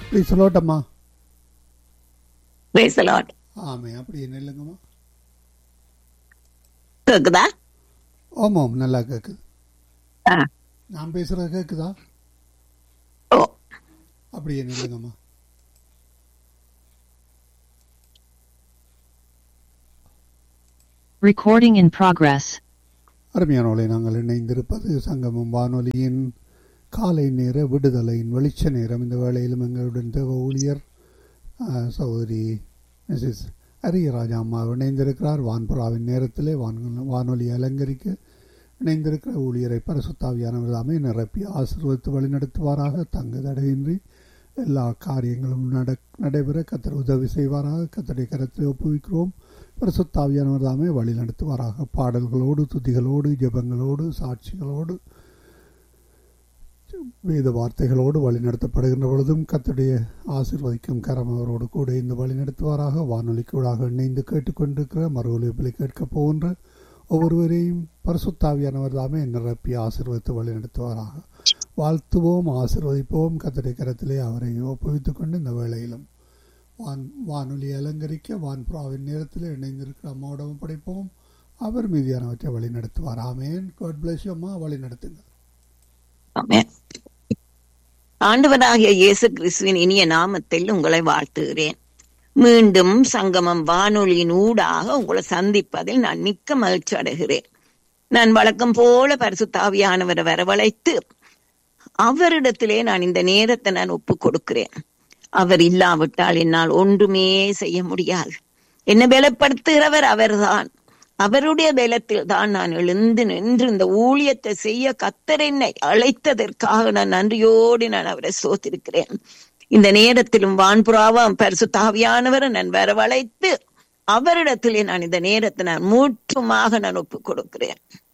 Please சொல்லட்டம்மா Praise the Lord. ஆமே அப்படி என்ன இல்லைங்கம்மா கேக்குதா ஆமாம் நல்லா கேட்குது ஆ. நான் பேசுறது கேட்குதா ஓ அப்படி என்ன இல்லைங்கம்மா Recording in progress. அருமையானவளை நாங்கள் இணைந்திருப்பது சங்கமம் வானொலியின் காலை நேர விடுதலையின் வெளிச்ச நேரம் இந்த வேளையிலும் எங்களுடன் தேவ ஊழியர் ஆ, சகோதரி மிஸ்ஸஸ் அரியராஜா அம்மா இணைந்திருக்கிறார் வான்புறாவின் நேரத்திலே வான் வானொலி அலங்கரிக்க இணைந்திருக்கிற ஊழியரை பரிசுத்தாவியானவர் தாமே நிரப்பி ஆசீர்வதித்து வழிநடத்துவாராக தங்கு தடையின்றி எல்லா காரியங்களும் நட நடைபெற கத்தர் உதவி செய்வாராக கத்தரை கரத்தில் ஒப்புவிக்கிறோம் பரிசுத்தாவியானவர் தாமே வழி நடத்துவாராக பாடல்களோடு துதிகளோடு ஜெபங்களோடு சாட்சிகளோடு வேத வார்த்தைகளோடு வழி நடத்தப்படுகின்ற பொழுதும் கத்துடைய ஆசீர்வதிக்கும் கரம் அவரோடு கூட இந்த வழி நடத்துவாராக வானொலிக்கூடாக இணைந்து கேட்டுக்கொண்டிருக்கிற மறு ஒலிப்பிலை கேட்கப் போகின்ற ஒவ்வொருவரையும் பரிசுத்தாவியானவர் தாமே நிரப்பி ஆசீர்வதித்து வழி நடத்துவாராக வாழ்த்துவோம் ஆசீர்வதிப்போம் கத்தடை கரத்திலே அவரை ஒப்புவித்துக் கொண்டு இந்த வேளையிலும் வான் வானொலி அலங்கரிக்க வான்புறாவின் நேரத்தில் இணைந்திருக்கிற அம்மாவிடம் படைப்போம் அவர் மீதியானவற்றை வழி நடத்துவார் ஆமேன் காட் பிளஸ் அம்மா வழி நடத்துங்க ஆமென். ஆண்டவராகிய இயேசு கிறிஸ்துவின் இனிய நாமத்தில் உங்களை வாழ்த்துகிறேன் மீண்டும் சங்கமம் வானொலியின் ஊடாக உங்களை சந்திப்பதில் நான் மிக்க மகிழ்ச்சி அடைகிறேன் நான் வழக்கம் போல பரிசுத்தாவியானவரை வரவழைத்து அவரிடத்திலே நான் இந்த நேரத்தை நான் ஒப்பு கொடுக்கிறேன் அவர் இல்லாவிட்டால் என்னால் ஒன்றுமே செய்ய முடியாது என்னை பலப்படுத்துகிறவர் அவர்தான் அவருடைய பலத்தில் தான் நான் எழுந்து நின்று இந்த ஊழியத்தை செய்ய கத்தர் என்னை அழைத்ததற்காக நான் நன்றியோடு நான் அவரை சோத்திருக்கிறேன் இந்த நேரத்திலும் வான்புறாவாம் பரிசுத்தாவியானவரை நான் வரவழைத்து அவரிடத்திலே நான் இந்த நேரத்தை நான் மூற்றுமாக நான் ஒப்புக் கொடுக்கிறேன்